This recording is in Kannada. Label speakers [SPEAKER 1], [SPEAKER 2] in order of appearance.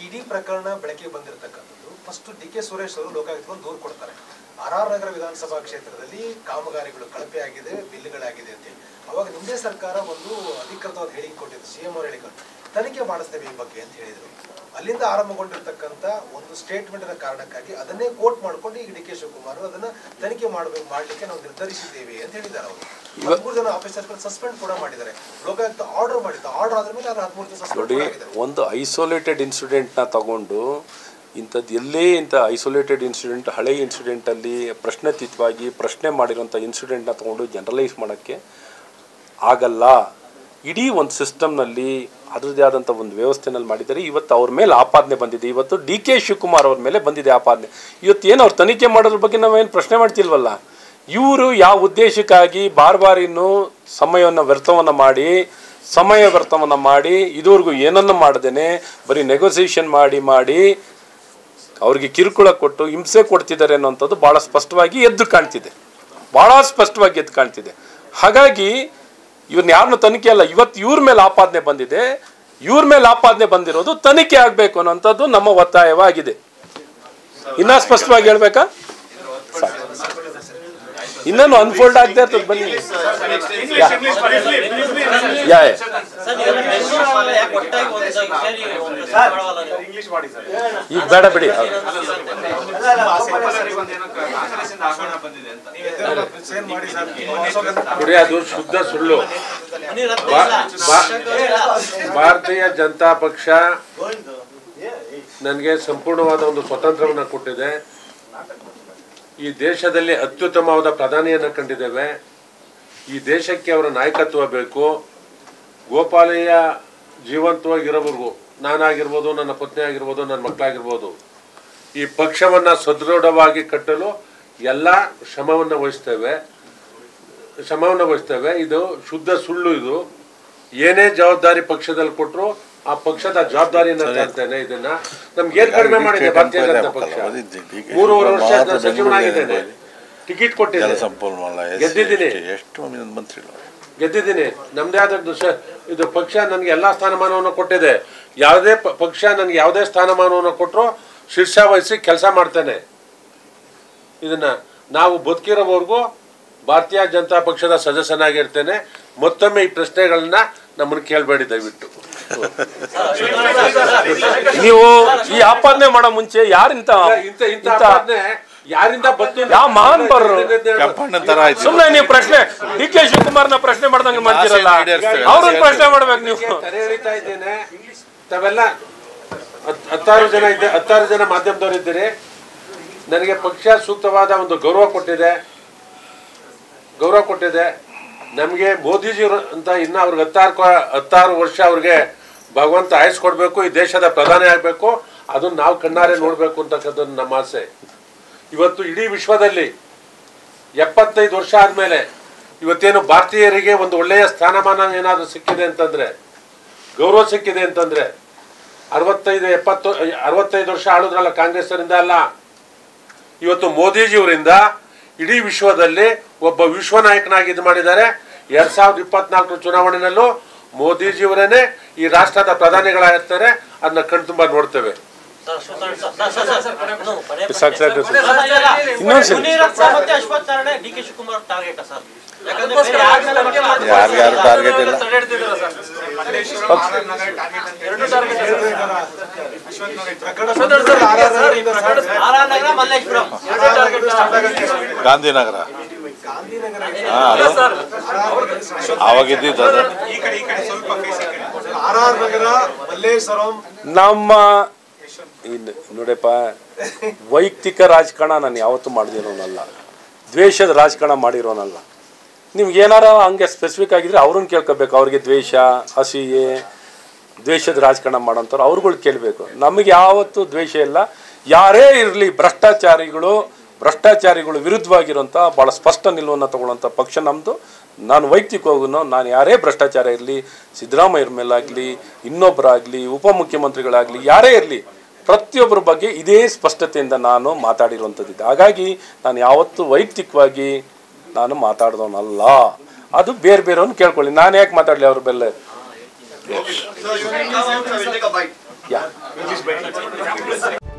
[SPEAKER 1] ಇಡೀ ಪ್ರಕರಣ ಬೆಳಕಿಗೆ ಬಂದಿರತಕ್ಕಂಥದ್ದು ಫಸ್ಟ್ ಡಿ ಕೆ ಸುರೇಶ್ ಅವರು ಲೋಕಾಯುಕ್ತಗಳು ದೂರು ಕೊಡ್ತಾರೆ ಆರ್ ಆರ್ ನಗರ ವಿಧಾನಸಭಾ ಕ್ಷೇತ್ರದಲ್ಲಿ ಕಾಮಗಾರಿಗಳು ಕಳಪೆ ಆಗಿದೆ ಬಿಲ್ಗಳಾಗಿದೆ ಅಂತ ಅವಾಗ ನಿಮ್ಮದೇ ಸರ್ಕಾರ ಒಂದು ಅಧಿಕೃತವಾದ ಹೇಳಿಕೆ ಕೊಟ್ಟಿದ್ದು ಸಿಎಂ ಅವರು ಹೇಳಿಕೆ ತನಿಖೆ ಮಾಡಿಸ್ತೇವೆ ಈ ಬಗ್ಗೆ ಅಂತ ಹೇಳಿದ್ರು ಅಲ್ಲಿಂದ ಆರಂಭಗೊಂಡಿರ್ತಕ್ಕಂಥ ಒಂದು ಸ್ಟೇಟ್ಮೆಂಟ್ ಕಾರಣಕ್ಕಾಗಿ ಅದನ್ನೇ ಕೋಟ್ ಮಾಡ್ಕೊಂಡು ಈಗ ಡಿ ಕೆ ಶಿವಕುಮಾರ್ ಅದನ್ನ ತನಿಖೆ ಮಾಡಬೇಕು ಮಾಡ್ಲಿಕ್ಕೆ ನಾವು ನಿರ್ಧರಿಸಿದ್ದೇವೆ ಅಂತ ಹೇಳಿದ್ದಾರೆ ಅವರು ಹದಿಮೂರು ಜನ ಆಫೀಸರ್ಗಳು ಸಸ್ಪೆಂಡ್ ಕೂಡ ಮಾಡಿದ್ದಾರೆ ಲೋಕಾಯುಕ್ತ ಆರ್ಡರ್ ಮಾಡಿದ್ದು ಆರ್ಡರ್ ಆದ್ರ ಮೇಲೆ ಅವ್ರು ಹದಿಮೂರು ಜನ
[SPEAKER 2] ನೋಡಿ
[SPEAKER 1] ಸಸ್ಪೆಂಡ್ ಆಗಿದ್ದಾರೆ
[SPEAKER 2] ಒಂದು ಐಸೋಲೇಟೆಡ್ ಇನ್ಸಿಡೆಂಟ್ನ ತಗೊಂಡು ಇಂಥದ್ದು ಎಲ್ಲೇ ಇಂಥ ಐಸೋಲೇಟೆಡ್ ಇನ್ಸಿಡೆಂಟ್ ಹಳೆ ಇನ್ಸಿಡೆಂಟಲ್ಲಿ ಪ್ರಶ್ನಾತೀತವಾಗಿ ಪ್ರಶ್ನೆ ಮಾಡಿರೋಂಥ ಇನ್ಸಿಡೆಂಟ್ನ ತಗೊಂಡು ಜನರಲೈಸ್ ಮಾಡೋಕ್ಕೆ ಆಗಲ್ಲ ಇಡೀ ಒಂದು ಸಿಸ್ಟಮ್ನಲ್ಲಿ ಅದರದ್ದೇ ಆದಂಥ ಒಂದು ವ್ಯವಸ್ಥೆನಲ್ಲಿ ಮಾಡಿದ್ದಾರೆ ಇವತ್ತು ಅವ್ರ ಮೇಲೆ ಆಪಾದನೆ ಬಂದಿದೆ ಇವತ್ತು ಡಿ ಕೆ ಶಿವಕುಮಾರ್ ಅವ್ರ ಮೇಲೆ ಬಂದಿದೆ ಆಪಾದನೆ ಇವತ್ತು ಏನು ಅವ್ರು ತನಿಖೆ ಮಾಡೋದ್ರ ಬಗ್ಗೆ ನಾವೇನು ಪ್ರಶ್ನೆ ಮಾಡ್ತಿಲ್ವಲ್ಲ ಇವರು ಯಾವ ಉದ್ದೇಶಕ್ಕಾಗಿ ಬಾರ್ ಬಾರಿನೂ ಸಮಯವನ್ನು ವ್ಯರ್ಥವನ್ನು ಮಾಡಿ ಸಮಯ ವ್ಯರ್ಥವನ್ನು ಮಾಡಿ ಇದುವರೆಗೂ ಏನನ್ನು ಮಾಡ್ದೇನೆ ಬರೀ ನೆಗೋಸಿಯೇಷನ್ ಮಾಡಿ ಮಾಡಿ ಅವ್ರಿಗೆ ಕಿರುಕುಳ ಕೊಟ್ಟು ಹಿಂಸೆ ಕೊಡ್ತಿದ್ದಾರೆ ಅನ್ನೋಂಥದ್ದು ಭಾಳ ಸ್ಪಷ್ಟವಾಗಿ ಎದ್ದು ಕಾಣ್ತಿದೆ ಭಾಳ ಸ್ಪಷ್ಟವಾಗಿ ಎದ್ದು ಕಾಣ್ತಿದೆ ಹಾಗಾಗಿ ಇವ್ರನ್ನ ಯಾರನ್ನು ತನಿಖೆ ಅಲ್ಲ ಇವತ್ತು ಇವ್ರ ಮೇಲೆ ಆಪಾದನೆ ಬಂದಿದೆ ಇವ್ರ ಮೇಲೆ ಆಪಾದನೆ ಬಂದಿರೋದು ತನಿಖೆ ಆಗಬೇಕು ಅನ್ನೋಂಥದ್ದು ನಮ್ಮ ಒತ್ತಾಯವಾಗಿದೆ ಇನ್ನೂ ಸ್ಪಷ್ಟವಾಗಿ ಹೇಳ್ಬೇಕಾ ಸಾಕು. ಇನ್ನೇನು ಅನ್ಫೋಲ್ಡ್ ಆಗ್ತಾ ಇರ್ತದೆ ಬನ್ನಿ ಯಾ ಯಾ ಯಾ. ಈಗ ಬೇಡ ಬಿಡಿ
[SPEAKER 1] ಸೇನ್ ಮಾಡಿ ಸರ್
[SPEAKER 3] ನೋಡಿ ಅದು ಶುದ್ಧ ಸುಳ್ಳು ಬಾ- ಬಾ- ಭಾರತೀಯ ಜನತಾ ಪಕ್ಷ ನನಗೆ ಸಂಪೂರ್ಣವಾದ ಒಂದು ಸ್ವತಂತ್ರವನ್ನು ಕೊಟ್ಟಿದೆ ಈ ದೇಶದಲ್ಲಿ ಅತ್ಯುತ್ತಮವಾದ ಪ್ರಧಾನಿಯನ್ನು ಕಂಡಿದ್ದೇವೆ ಈ ದೇಶಕ್ಕೆ ಅವರ ನಾಯಕತ್ವ ಬೇಕು ಗೋಪಾಲಯ್ಯ ಜೀವಂತವಾಗಿರೋವರೆಗೂ ನಾನಾಗಿರ್ಬೋದು ನನ್ನ ಪತ್ನಿ ಆಗಿರ್ಬೋದು ನನ್ನ ಮಕ್ಕಳಾಗಿರ್ಬೋದು ಈ ಪಕ್ಷವನ್ನು ಸದೃಢವಾಗಿ ಕಟ್ಟಲು ಎಲ್ಲ ಶ್ರಮವನ್ನು ವಹಿಸ್ತೇವೆ ಶ್ರಮವನ್ನು ವಹಿಸ್ತೇವೆ ಇದು ಶುದ್ಧ ಸುಳ್ಳು ಇದು ಏನೇ ಜವಾಬ್ದಾರಿ ಪಕ್ಷದಲ್ಲಿ ಕೊಟ್ಟರು ಆ ಪಕ್ಷದ ಜವಾಬ್ದಾರಿಯನ್ನ ತರ್ತೇನೆ ಇದನ್ನ ನಮ್ಗೆ ಏನ್ ಕಡಿಮೆ ಮಾಡಿದೆ ಭಾರತೀಯ ಜನತಾ ಪಕ್ಷ ಮೂರುವರೆ ವರ್ಷ ನಾನು ಸಚಿವನಾಗಿದ್ದೇನೆ ಟಿಕೆಟ್ ಕೊಟ್ಟಿದ್ದೆ
[SPEAKER 4] ಸಂಪನ್ಮೂಲ
[SPEAKER 3] ಗೆದ್ದಿದ್ದೀನಿ.
[SPEAKER 4] ಎಷ್ಟು ಮಂತ್ರಿಗಳು
[SPEAKER 3] ಗೆದ್ದಿದ್ದೀನಿ ನಮ್ದೇ ಆದದ್ದು ಸ- ಇದು ಪಕ್ಷ ನನಗೆ ಎಲ್ಲಾ ಸ್ಥಾನಮಾನವನ್ನು ಕೊಟ್ಟಿದೆ ಯಾವುದೇ ಪ- ಪಕ್ಷ ನನಗೆ ಯಾವುದೇ ಸ್ಥಾನಮಾನವನ್ನು ಕೊಟ್ಟರು ಶೀರ್ಷ ವಹಿಸಿ ಕೆಲಸ ಮಾಡ್ತೇನೆ ಇದನ್ನ ನಾವು ಬದುಕಿರೋವರೆಗೂ ಭಾರತೀಯ ಜನತಾ ಪಕ್ಷದ ಸದಸ್ಯನಾಗಿರ್ತೇನೆ ಮತ್ತೊಮ್ಮೆ ಈ ಪ್ರಶ್ನೆಗಳನ್ನ ನಮ್ಮನ್ನು ಕೇಳಬೇಡಿ ದಯವಿಟ್ಟು
[SPEAKER 2] ನೀವು ಈ ಆಪಾದನೆ ಮಾಡೋ ಮುಂಚೆ ಯಾರಿಂತ
[SPEAKER 3] ಇಂಥ ಇಂಥ ಆಪಾದನೆ ಯಾರಿಂದ ಬಂತು
[SPEAKER 2] ಯಾವ ಮಹಾನ್ ಬರ್ರು?
[SPEAKER 4] ಕೆಂಪಣ್ಣನ ತರ ಆಯ್ತು
[SPEAKER 2] ಸುಮ್ಮನೆ ನೀವು ಪ್ರಶ್ನೆ ಡಿ ಕೆ ಶಿವಕುಮಾರ್ನ ಪ್ರಶ್ನೆ ಮಾಡ್ದಂಗೆ ಮಾಡ್ತೀರಲ್ಲ
[SPEAKER 4] ಈಡೇರಿಸ್ತೇವೆ.
[SPEAKER 2] ಅವ್ರನ್ನ ಪ್ರಶ್ನೆ ಮಾಡ್ಬೇಕು ನೀವು
[SPEAKER 3] ಕರೆ ಎಳಿತಾ ಇದ್ದೇನೆ ತಾವೆಲ್ಲ ಹತ್- ಹತ್ತಾರು ಜನ ಇದ್ದೆ ಹತ್ತಾರು ಜನ ಮಾಧ್ಯಮದವರು ಇದ್ದೀರಿ ನನಗೆ ಪಕ್ಷ ಸೂಕ್ತವಾದ ಒಂದು ಗೌರವ ಕೊಟ್ಟಿದೆ ಗೌರವ ಕೊಟ್ಟಿದೆ ನಮಗೆ ಮೋದಿಜಿ ಅಂತ ಇನ್ನ ಅವ್ರಿಗೆ ಹತ್ತಾರು ಕ- ಹತ್ತಾರು ವರ್ಷ ಅವ್ರಿಗೆ ಭಗವಂತ ಆಯಸ್ ಕೊಡಬೇಕು ಈ ದೇಶದ ಪ್ರಧಾನಿ ಆಗಬೇಕು ಅದನ್ನ ನಾವು ಕಣ್ಣಾರೆ ನೋಡಬೇಕು ಅಂತಕ್ಕಂಥದ್ದು ನಮ್ಮ ಆಸೆ ಇವತ್ತು ಇಡೀ ವಿಶ್ವದಲ್ಲಿ ಎಪ್ಪತ್ತೈದು ವರ್ಷ ಆದಮೇಲೆ ಇವತ್ತೇನು ಭಾರತೀಯರಿಗೆ ಒಂದು ಒಳ್ಳೆಯ ಸ್ಥಾನಮಾನ ಏನಾದರೂ ಸಿಕ್ಕಿದೆ ಅಂತಂದ್ರೆ ಗೌರವ ಸಿಕ್ಕಿದೆ ಅಂತಂದ್ರೆ ಅರವತ್ತೈದು ಎಪ್ಪತ್ತು ಅರವತ್ತೈದು ವರ್ಷ ಆಳುದ್ರಲ್ಲ ಕಾಂಗ್ರೆಸ್ಸರಿಂದ ಅಲ್ಲ ಇವತ್ತು ಮೋದಿಜಿಯವರಿಂದ ಇಡೀ ವಿಶ್ವದಲ್ಲಿ ಒಬ್ಬ ವಿಶ್ವ ನಾಯಕನಾಗಿ ಇದು ಮಾಡಿದ್ದಾರೆ ಎರಡ್ ಸಾವಿರದ ಇಪ್ಪತ್ನಾಲ್ಕರ ಚುನಾವಣೆಯಲ್ಲೂ ಮೋದಿಜಿಯವರೇನೆ ಈ ರಾಷ್ಟ್ರದ ಪ್ರಧಾನಿಗಳಾಗಿರ್ತಾರೆ ಅದನ್ನ ಕಣ್ತುಂಬ ನೋಡ್ತೇವೆ
[SPEAKER 2] ಸಾಕು ಸಾಕು ಇನ್ನೊಂದ್ಸರಿ.
[SPEAKER 5] ಮತ್ತೆ ಅಶ್ವಥ್ ನಾರಾಯಣ ಡಿ ಕೆ ಶಿವಕುಮಾರ್ ಟಾರ್ಗೆಟ್ ಸರ್ ಯಾಕಂದ್ರೆ ಬೇರೆ ಯಾರ ಮೇಲೆ ನಂಬಿಕೆ ಮಾಡ್ತಾರೆ?
[SPEAKER 4] ಯಾರ್ಯಾರು ಟಾರ್ಗೆಟ್ ಇಲ್ಲ
[SPEAKER 5] ಆರ್ ಆರ್ ನಗರ ಮಲ್ಲೇಶ್ವರಂ
[SPEAKER 4] ಗಾಂಧಿನಗರ ಹಾ ಅದು ಅವಾಗ ಇದ್ದಿದ್ದು ಅದು
[SPEAKER 1] ಆರ್ ಆರ್ ನಗರ ಮಲ್ಲೇಶ್ವರಂ
[SPEAKER 2] ನಮ್ಮ ಇನ್ನು ನೋಡಪ್ಪ ವೈಯಕ್ತಿಕ ರಾಜಕಾರಣ ನಾನು ಯಾವತ್ತೂ ಮಾಡಿದಿರೋನಲ್ಲ ದ್ವೇಷದ ರಾಜಕಾರಣ ಮಾಡಿರೋನಲ್ಲ ನಿಮ್ಗೆ ಏನಾರ ಹಂಗೆ ಸ್ಪೆಸಿಫಿಕ್ ಆಗಿದ್ರೆ ಅವ್ರನ್ನ ಕೇಳ್ಕೊಬೇಕು ಅವ್ರಿಗೆ ದ್ವೇಷ ಅಸೂಯೆ ದ್ವೇಷದ ರಾಜಕಾರಣ ಮಾಡೋಂಥವ್ರು ಅವ್ರುಗಳು ಕೇಳಬೇಕು ನಮಗೆ ಯಾವತ್ತೂ ದ್ವೇಷ ಇಲ್ಲ ಯಾರೇ ಇರಲಿ ಭ್ರಷ್ಟಾಚಾರಿಗಳು ಭ್ರಷ್ಟಾಚಾರಿಗಳು ವಿರುದ್ಧವಾಗಿರೋಂಥ ಭಾಳ ಸ್ಪಷ್ಟ ನಿಲುವನ್ನು ತಗೊಳ್ಳೋಂಥ ಪಕ್ಷ ನಮ್ಮದು ನಾನು ವೈಯಕ್ತಿಕವಾಗೂ ನಾನು ಯಾರೇ ಭ್ರಷ್ಟಾಚಾರ ಇರಲಿ ಸಿದ್ದರಾಮಯ್ಯರ ಮೇಲಾಗಲಿ ಇನ್ನೊಬ್ಬರಾಗಲಿ ಉಪಮುಖ್ಯಮಂತ್ರಿಗಳಾಗಲಿ ಯಾರೇ ಇರಲಿ ಪ್ರತಿಯೊಬ್ಬರ ಬಗ್ಗೆ ಇದೇ ಸ್ಪಷ್ಟತೆಯಿಂದ ನಾನು ಮಾತಾಡಿರುವಂಥದ್ದಿದೆ ಹಾಗಾಗಿ ನಾನು ಯಾವತ್ತೂ ವೈಯಕ್ತಿಕವಾಗಿ ನಾನು ಮಾತಾಡ್ದವನಲ್ಲ ಅದು ಬೇರೆ ಬೇರೆಯವ್ರನ್ನ ಕೇಳ್ಕೊಳ್ಳಿ ನಾನು ಯಾಕೆ ಮಾತಾಡಲಿ ಅವ್ರ ಬೆಲ್ಲ ಯಾ
[SPEAKER 5] ಮಾಡಿಸ್ಬೇಡಿ